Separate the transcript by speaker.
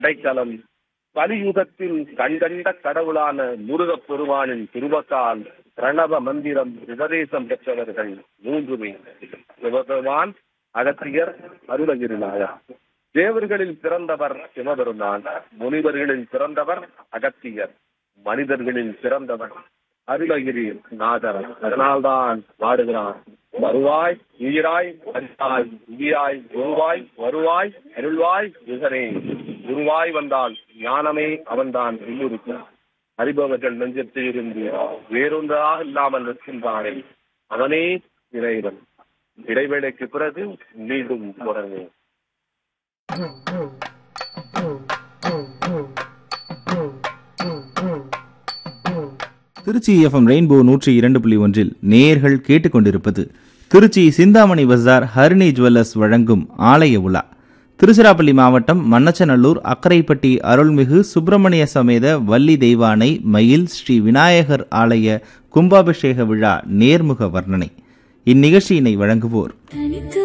Speaker 1: அடைக்கலம் கலியுகத்தில் கண்கண்ட கடவுளான முருகப் பெருமானின் திருவத்தால் பிரணவ மந்திரம் உபதேசம் பெற்றவர்கள் மூன்று பேர் சிவபெருமான் அகத்தியர் அருணகிரிநாயர் தேவர்களில் பிறந்தவர் சிவபெருமான் முனிவர்களில் பிறந்தவர் அகத்தியர் மனிதர்களில் பிறந்தவர் அருணகிரி நாதர் அதனால்தான் பாடுகிறான் வருவாய் உயிராய் அரிசாய் உயிராய் குருவாய் வருவாய் அருள்வாய் யுகரே குருவாய் வந்தால் ஞானமே அவன்தான் உள்ளிருக்கும் அறிபவர்கள் நெஞ்சத்தில் இருந்து வேறொன்றாக இல்லாமல் நிற்கின்றானே அவனே இறைவன் இடைவேளைக்கு பிறகு மீண்டும் தொடர்ந்து
Speaker 2: திருச்சி எஃப்எம் ரெயின்போ நூற்றி இரண்டு புள்ளி ஒன்றில் நேயர்கள் கேட்டுக்கொண்டிருப்பது திருச்சி சிந்தாமணி பஜார் ஹரிணி ஜுவல்லர்ஸ் வழங்கும் ஆலய உலா திருச்சிராப்பள்ளி மாவட்டம் மண்ணச்சநல்லூர் அக்கரைப்பட்டி அருள்மிகு சுப்பிரமணிய சமேத வள்ளி தெய்வானை மயில் ஸ்ரீ விநாயகர் ஆலய கும்பாபிஷேக விழா நேர்முக வர்ணனை இந்நிகழ்ச்சியினை வழங்குவோர்
Speaker 3: தனித்து